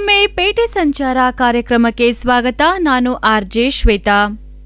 ಮತ್ತೊಮ್ಮೆ ಪೇಟೆ ಸಂಚಾರ ಕಾರ್ಯಕ್ರಮಕ್ಕೆ ಸ್ವಾಗತ ನಾನು ಆರ್ಜೆ ಶ್ವೇತಾ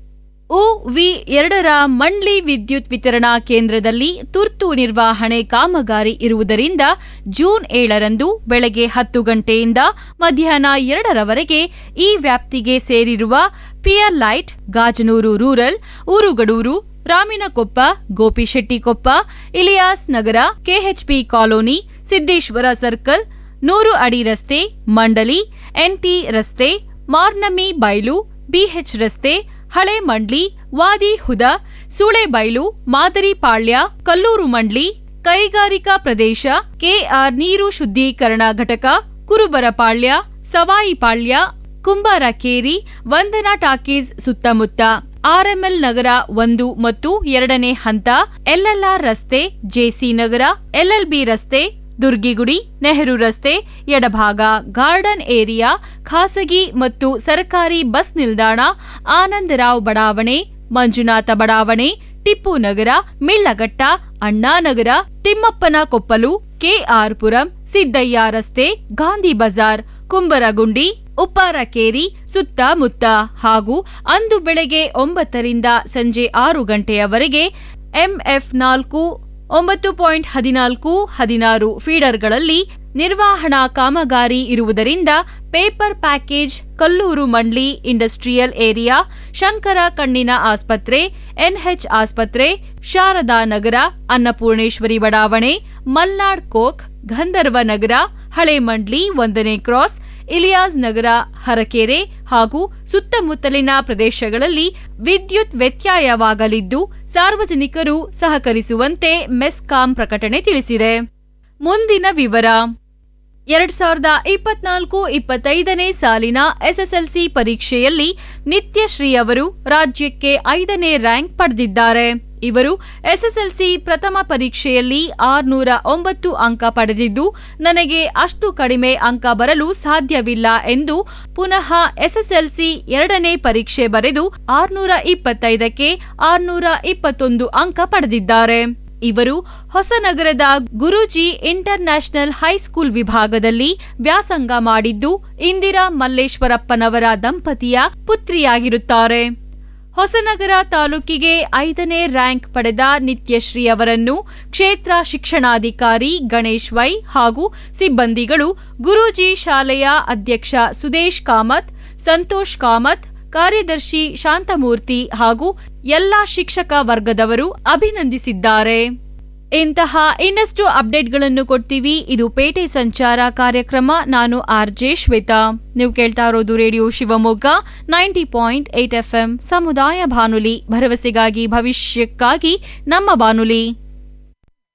ಉ ವಿ ಎರಡರ ಮಂಡ್ಲಿ ವಿದ್ಯುತ್ ವಿತರಣಾ ಕೇಂದ್ರದಲ್ಲಿ ತುರ್ತು ನಿರ್ವಹಣೆ ಕಾಮಗಾರಿ ಇರುವುದರಿಂದ ಜೂನ್ ಏಳರಂದು ಬೆಳಗ್ಗೆ ಹತ್ತು ಗಂಟೆಯಿಂದ ಮಧ್ಯಾಹ್ನ ಎರಡರವರೆಗೆ ಈ ವ್ಯಾಪ್ತಿಗೆ ಸೇರಿರುವ ಪಿಯರ್ ಲೈಟ್ Gajanur rural Urugadooru Raminakoppa Gopishettikoppa Ilyas Nagara KHP colony Siddeshwara circle ನೂರು ಅಡಿ ರಸ್ತೆ ಮಂಡಲಿ ಎನ್ಟಿ ರಸ್ತೆ ಮಾರ್ನಮಿ ಬೈಲು ಬಿಎಚ್ ರಸ್ತೆ ಹಳೆ ಮಂಡ್ಲಿ ವಾದಿ ಹುದ ಸೂಳೆಬೈಲು ಮಾದರಿಪಾಳ್ಯ ಕಲ್ಲೂರು ಮಂಡ್ಲಿ ಕೈಗಾರಿಕಾ ಪ್ರದೇಶ ಕೆಆರ್ ನೀರು ಶುದ್ಧೀಕರಣ ಘಟಕ ಕುರುಬರಪಾಳ್ಯ ಸವಾಯಿಪಾಳ್ಯ ಕುಂಬಾರಕೇರಿ ವಂದನಾ ಟಾಕೀಸ್ ಸುತ್ತಮುತ್ತ ಆರ್ಎಂಎಲ್ ನಗರ ಒಂದು ಮತ್ತು ಎರಡನೇ ಹಂತ ಎಲ್ಎಲ್ಆರ್ ರಸ್ತೆ ಜೆಸಿ ನಗರ ಎಲ್ಎಲ್ಬಿ ರಸ್ತೆ ದುರ್ಗಿಗುಡಿ ನೆಹರು ರಸ್ತೆ ಎಡಭಾಗ ಗಾರ್ಡನ್ ಏರಿಯಾ ಖಾಸಗಿ ಮತ್ತು ಸರ್ಕಾರಿ ಬಸ್ ನಿಲ್ದಾಣ ಆನಂದರಾವ್ ಬಡಾವಣೆ ಮಂಜುನಾಥ ಬಡಾವಣೆ ಟಿಪ್ಪು ನಗರ ಮಿಳ್ಳಘಟ್ಟ ಅಣ್ಣಾನಗರ ತಿಮ್ಮಪ್ಪನ ಕೊಪ್ಪಲು ಕೆಆರ್ಪುರಂ ಸಿದ್ದಯ್ಯ ರಸ್ತೆ ಗಾಂಧಿ ಬಜಾರ್ ಕುಂಬರಗುಂಡಿ ಉಪ್ಪಾರಕೇರಿ ಸುತ್ತಮುತ್ತ ಹಾಗೂ ಅಂದು ಬೆಳಗ್ಗೆ ಒಂಬತ್ತರಿಂದ ಸಂಜೆ ಆರು ಗಂಟೆಯವರೆಗೆ ಎಂಎಫ್ ನಾಲ್ಕು ಒಂಬತ್ತು ಪಾಯಿಂಟ್ ಹದಿನಾಲ್ಕು ಹದಿನಾರು ಫೀಡರ್ಗಳಲ್ಲಿ ನಿರ್ವಹಣಾ ಕಾಮಗಾರಿ ಇರುವುದರಿಂದ paper package Kalluru Mandli industrial area Shankara ಕಣ್ಣಿನ ಆಸ್ಪತ್ರೆ ಎನ್ಎಚ್ ಆಸ್ಪತ್ರೆ ಶಾರದಾ ನಗರ ಅನ್ನಪೂರ್ಣೇಶ್ವರಿ ಬಡಾವಣೆ ಮಲ್ನಾಡ್ ಕೋಕ್ ಗಂಧರ್ವ ನಗರ ಹಳೆ ಮಂಡ್ಲಿ ಒಂದನೇ ಕ್ರಾಸ್ ಇಲಿಯಾಸ್ ನಗರ ಹರಕೆರೆ ಹಾಗೂ ಸುತ್ತಮುತ್ತಲಿನ ಪ್ರದೇಶಗಳಲ್ಲಿ ವಿದ್ಯುತ್ ವ್ಯತ್ಯಯವಾಗಲಿದ್ದು ಸಾರ್ವಜನಿಕರು ಸಹಕರಿಸುವಂತೆ ಮೆಸ್ಕಾಂ ಪ್ರಕಟಣೆ ತಿಳಿಸಿದೆ ಮುಂದಿನ ವಿವರ ಎರಡ್ ಸಾವಿರದ ಇಪ್ಪತ್ನಾಲ್ಕು ಇಪ್ಪತ್ತೈದನೇ ಸಾಲಿನ ಎಸ್ಎಸ್ಎಲ್ಸಿ ಪರೀಕ್ಷೆಯಲ್ಲಿ ನಿತ್ಯಶ್ರೀ ಅವರು ರಾಜ್ಯಕ್ಕೆ ಐದನೇ ರ್ಯಾಂಕ್ ಪಡೆದಿದ್ದಾರೆ ಇವರು ಎಸ್ಎಸ್ಎಲ್ಸಿ ಪ್ರಥಮ ಪರೀಕ್ಷೆಯಲ್ಲಿ ಆರ್ನೂರ ಒಂಬತ್ತು ಅಂಕ ಪಡೆದಿದ್ದು ನನಗೆ ಅಷ್ಟು ಕಡಿಮೆ ಅಂಕ ಬರಲು ಸಾಧ್ಯವಿಲ್ಲ ಎಂದು ಪುನಃ ಎಸ್ಎಸ್ಎಲ್ಸಿ ಎರಡನೇ ಪರೀಕ್ಷೆ ಬರೆದು ಆರ್ನೂರ ಇಪ್ಪತ್ತೈದಕ್ಕೆ ಆರ್ನೂರ ಇಪ್ಪತ್ತೊಂದು ಅಂಕ ಪಡೆದಿದ್ದಾರೆ ಇವರು ಹೊಸನಗರದ ಗುರೂಜಿ ಇಂಟರ್ ನ್ಯಾಷನಲ್ ಹೈಸ್ಕೂಲ್ ವಿಭಾಗದಲ್ಲಿ ವ್ಯಾಸಂಗ ಮಾಡಿದ್ದು ಇಂದಿರಾ ಮಲ್ಲೇಶ್ವರಪ್ಪನವರ ದಂಪತಿಯ ಪುತ್ರಿಯಾಗಿರುತ್ತಾರೆ ಹೊಸನಗರ ತಾಲೂಕಿಗೆ ಐದನೇ ರ್ಯಾಂಕ್ ಪಡೆದ ನಿತ್ಯಶ್ರೀ ಅವರನ್ನು ಕ್ಷೇತ್ರ ಶಿಕ್ಷಣಾಧಿಕಾರಿ ಗಣೇಶ್ ವೈ ಹಾಗೂ ಸಿಬ್ಬಂದಿಗಳು ಗುರೂಜಿ ಶಾಲೆಯ ಅಧ್ಯಕ್ಷ ಸುದೇಶ್ ಕಾಮತ್ ಸಂತೋಷ್ ಕಾಮತ್ ಕಾರ್ಯದರ್ಶಿ ಶಾಂತಮೂರ್ತಿ ಹಾಗೂ ಎಲ್ಲಾ ಶಿಕ್ಷಕ ವರ್ಗದವರು ಅಭಿನಂದಿಸಿದ್ದಾರೆ ಇಂತಹ ಇನ್ನಷ್ಟು ಅಪ್ಡೇಟ್ಗಳನ್ನು ಕೊಡ್ತೀವಿ ಇದು ಪೇಟೆ ಸಂಚಾರ ಕಾರ್ಯಕ್ರಮ ನಾನು ಆರ್ಜೆ ಶ್ವೇತಾ ನೀವು ಕೇಳ್ತಾ ಇರೋದು radio Shivamogga ninety point eight FM ಸಮುದಾಯ ಬಾನುಲಿ ಭರವಸೆಗಾಗಿ ಭವಿಷ್ಯಕ್ಕಾಗಿ ನಮ್ಮ ಬಾನುಲಿ